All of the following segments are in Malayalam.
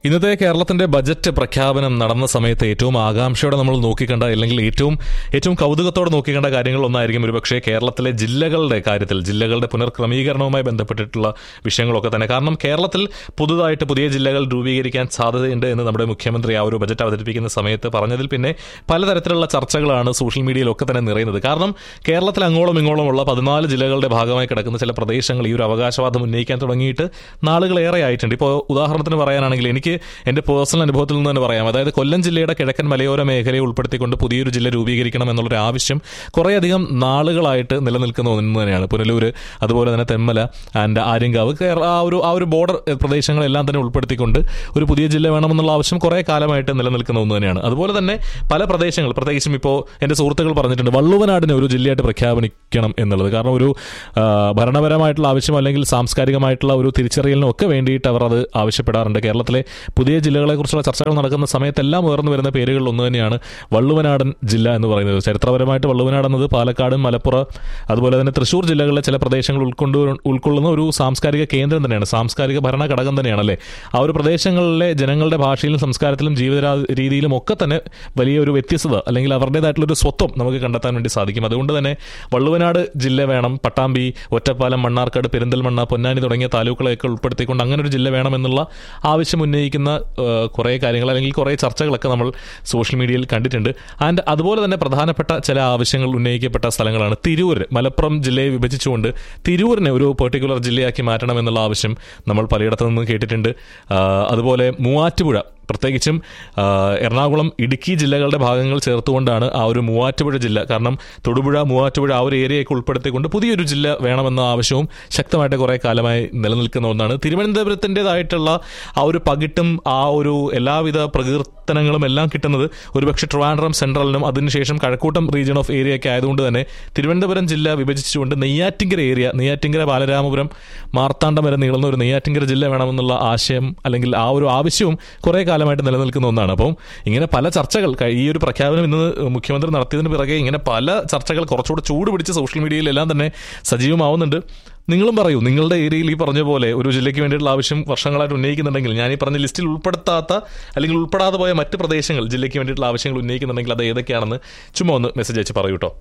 ഇന്നത്തെ കേരളത്തിന്റെ ബജറ്റ് പ്രഖ്യാപനം നടന്ന സമയത്ത് ഏറ്റവും ആകാംക്ഷയോടെ നമ്മൾ നോക്കിക്കണ്ട അല്ലെങ്കിൽ ഏറ്റവും ഏറ്റവും കൗതുകത്തോടെ നോക്കിക്കണ്ട കാര്യങ്ങൾ ഒന്നായിരിക്കും ഒരുപക്ഷെ കേരളത്തിലെ ജില്ലകളുടെ കാര്യത്തിൽ ജില്ലകളുടെ പുനർക്രമീകരണവുമായി ബന്ധപ്പെട്ടിട്ടുള്ള വിഷയങ്ങളൊക്കെ തന്നെ കാരണം കേരളത്തിൽ പുതുതായിട്ട് പുതിയ ജില്ലകൾ രൂപീകരിക്കാൻ സാധ്യതയുണ്ട് എന്ന് നമ്മുടെ മുഖ്യമന്ത്രി ആ ഒരു ബജറ്റ് അവതരിപ്പിക്കുന്ന സമയത്ത് പറഞ്ഞതിൽ പിന്നെ പലതരത്തിലുള്ള ചർച്ചകളാണ് സോഷ്യൽ മീഡിയയിലൊക്കെ തന്നെ നിറയുന്നത് കാരണം കേരളത്തിൽ അങ്ങോളം ഇങ്ങോളമുള്ള പതിനാല് ജില്ലകളുടെ ഭാഗമായി കിടക്കുന്ന ചില പ്രദേശങ്ങൾ ഈ ഒരു അവകാശവാദം ഉന്നയിക്കാൻ തുടങ്ങിയിട്ട് നാളുകളേറെ ആയിട്ടുണ്ട് ഇപ്പോൾ ഉദാഹരണത്തിന് പറയാനാണെങ്കിൽ എനിക്ക് എൻ്റെ പേഴ്സണൽ അനുഭവത്തിൽ നിന്ന് തന്നെ പറയാം അതായത് കൊല്ലം ജില്ലയുടെ കിഴക്കൻ മലയോര മേഖലയെ ഉൾപ്പെടുത്തിക്കൊണ്ട് പുതിയൊരു ജില്ല രൂപീകരിക്കണം എന്നുള്ളൊരു ആവശ്യം കുറേയധികം നാളുകളായിട്ട് നിലനിൽക്കുന്ന ഒന്ന് തന്നെയാണ് പുനലൂർ അതുപോലെ തന്നെ തെന്മല ആൻഡ് ആര്യങ്കാവ് കേര- ആ ഒരു ആ ഒരു ബോർഡർ പ്രദേശങ്ങളെല്ലാം തന്നെ ഉൾപ്പെടുത്തിക്കൊണ്ട് ഒരു പുതിയ ജില്ല വേണമെന്നുള്ള ആവശ്യം കുറേ കാലമായിട്ട് നിലനിൽക്കുന്ന ഒന്ന് തന്നെയാണ് അതുപോലെ തന്നെ പല പ്രദേശങ്ങൾ പ്രത്യേകിച്ചും ഇപ്പോൾ എൻ്റെ സുഹൃത്തുക്കൾ പറഞ്ഞിട്ടുണ്ട് വള്ളുവനാടിനെ ഒരു ജില്ലയായിട്ട് പ്രഖ്യാപിക്കണം എന്നുള്ളത് കാരണം ഒരു ആ, ഭരണപരമായിട്ടുള്ള ആവശ്യം അല്ലെങ്കിൽ സാംസ്കാരികമായിട്ടുള്ള ഒരു തിരിച്ചറിയലിനും ഒക്കെ വേണ്ടിയിട്ട് അവർ അത് ആവശ്യപ്പെടാറുണ്ട് കേരളത്തിലെ പുതിയ ജില്ലകളെക്കുറിച്ചുള്ള ചർച്ചകൾ നടക്കുന്ന സമയത്തെല്ലാം ഉയർന്നു വരുന്ന പേരുകളിൽ ഒന്ന് തന്നെയാണ് വള്ളുവനാടൻ ജില്ല എന്ന് പറയുന്നത് ചരിത്രപരമായിട്ട് വള്ളുവനാട് എന്നത് പാലക്കാട് മലപ്പുറം അതുപോലെ തന്നെ തൃശ്ശൂർ ജില്ലകളിലെ ചില പ്രദേശങ്ങൾ ഉൾക്കൊണ്ടു ഉൾക്കൊള്ളുന്ന ഒരു സാംസ്കാരിക കേന്ദ്രം തന്നെയാണ് സാംസ്കാരിക ഭരണ ഘടകം തന്നെയാണ് അല്ലേ ആ ഒരു പ്രദേശങ്ങളിലെ ജനങ്ങളുടെ ഭാഷയിലും സംസ്കാരത്തിലും ജീവിത രീതിയിലും ഒക്കെ തന്നെ വലിയ ഒരു വ്യത്യസ്തത അല്ലെങ്കിൽ അവരുടേതായിട്ടുള്ള ഒരു സ്വത്വം നമുക്ക് കണ്ടെത്താൻ വേണ്ടി സാധിക്കും അതുകൊണ്ട് തന്നെ വള്ളുവനാട് ജില്ല വേണം പട്ടാമ്പി ഒറ്റപ്പാലം മണ്ണാർക്കാട് പെരിന്തൽമണ്ണ പൊന്നാനി തുടങ്ങിയ താലൂക്കുകളെയൊക്കെ ഉൾപ്പെടുത്തിക്കൊണ്ട് അങ്ങനെ ഒരു ജില്ല വേണമെന്നുള്ള ആവശ്യം ഉന്നയിക്കുന്ന ഏഹ്, കുറേ കാര്യങ്ങൾ അല്ലെങ്കിൽ കുറേ ചർച്ചകളൊക്കെ നമ്മൾ സോഷ്യൽ മീഡിയയിൽ കണ്ടിട്ടുണ്ട് ആൻഡ് അതുപോലെ തന്നെ പ്രധാനപ്പെട്ട ചില ആവശ്യങ്ങൾ ഉന്നയിക്കപ്പെട്ട സ്ഥലങ്ങളാണ് തിരൂർ മലപ്പുറം ജില്ലയെ വിഭജിച്ചുകൊണ്ട് തിരൂരിനെ ഒരു പെർട്ടിക്കുലർ ജില്ലയാക്കി മാറ്റണം എന്നുള്ള ആവശ്യം നമ്മൾ പലയിടത്തു നിന്ന് കേട്ടിട്ടുണ്ട് ആ, അതുപോലെ മൂവാറ്റുപുഴ പ്രത്യേകിച്ചും ആ, എറണാകുളം ഇടുക്കി ജില്ലകളുടെ ഭാഗങ്ങൾ ചേർത്തുകൊണ്ടാണ് ആ ഒരു മൂവാറ്റുപുഴ ജില്ല കാരണം തൊടുപുഴ മൂവാറ്റുപുഴ ആ ഒരു ഏരിയയൊക്കെ ഉൾപ്പെടുത്തിക്കൊണ്ട് പുതിയൊരു ജില്ല വേണമെന്ന ആവശ്യവും ശക്തമായിട്ട് കുറേ കാലമായി നിലനിൽക്കുന്ന ഒന്നാണ് തിരുവനന്തപുരത്തിൻ്റെതായിട്ടുള്ള ആ ഒരു പകിട്ടും ആ ഒരു എല്ലാവിധ പ്രകീർത്തനങ്ങളും എല്ലാം കിട്ടുന്നത് ഒരുപക്ഷെ ട്രിവാൻഡ്രം സെൻട്രലിനും അതിനുശേഷം കഴക്കൂട്ടം റീജിയൻ ഓഫ് ഏരിയ ഒക്കെ ആയതുകൊണ്ട് തന്നെ തിരുവനന്തപുരം ജില്ല വിഭജിച്ചുകൊണ്ട് നെയ്യാറ്റിങ്കര ഏരിയ നെയ്യാറ്റിങ്കര ബാലരാമപുരം മാർത്താണ്ഡം വരെ നീളുന്ന ഒരു നെയ്യാറ്റിങ്കര ജില്ല വേണമെന്നുള്ള ആശയം അല്ലെങ്കിൽ ആ ഒരു ആവശ്യവും കുറേ കാലമായിട്ട് നിലനിൽക്കുന്ന ഒന്നാണ് അപ്പം ഇങ്ങനെ പല ചർച്ചകൾ ക- ഈ ഒരു പ്രഖ്യാപനം ഇന്ന് മുഖ്യമന്ത്രി നടത്തിയതിന് പിറകെ ഇങ്ങനെ പല ചർച്ചകൾ കുറച്ചുകൂടെ ചൂട് പിടിച്ച് സോഷ്യൽ മീഡിയയിലെല്ലാം തന്നെ സജീവമാവുന്നുണ്ട് നിങ്ങളും പറയൂ നിങ്ങളുടെ ഏരിയയിൽ ഈ പറഞ്ഞ പോലെ ഒരു ജില്ലയ്ക്ക് വേണ്ടിയിട്ടുള്ള ആവശ്യം വർഷങ്ങളായിട്ട് ഉന്നയിക്കുന്നുണ്ടെങ്കിൽ ഞാൻ ഈ പറഞ്ഞ ലിസ്റ്റിൽ ഉൾപ്പെടുത്താത്ത അല്ലെങ്കിൽ ഉൾപ്പെടാതെ പോയ മറ്റ് പ്രദേശങ്ങൾ ജില്ലയ്ക്ക് വേണ്ടിയിട്ടുള്ള ആവശ്യങ്ങൾ ഉന്നയിക്കുന്നുണ്ടെങ്കിൽ അത് ഏതൊക്കെയാണെന്ന് ചുമ്മാ ഒന്ന് മെസ്സേജ് അയച്ച് പറയൂ കേട്ടോ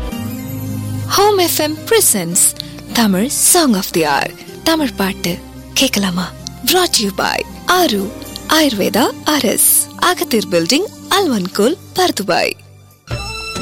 Home FM presents Tamil song of the hour Tamil பாட்டு கேட்கலாமா brought யூ பாய் ஆரு ஆயுர்வேதா ஆர்எஸ் அகத்தீர் பில்டிங் அல்வன்கோல் பர்துபாய்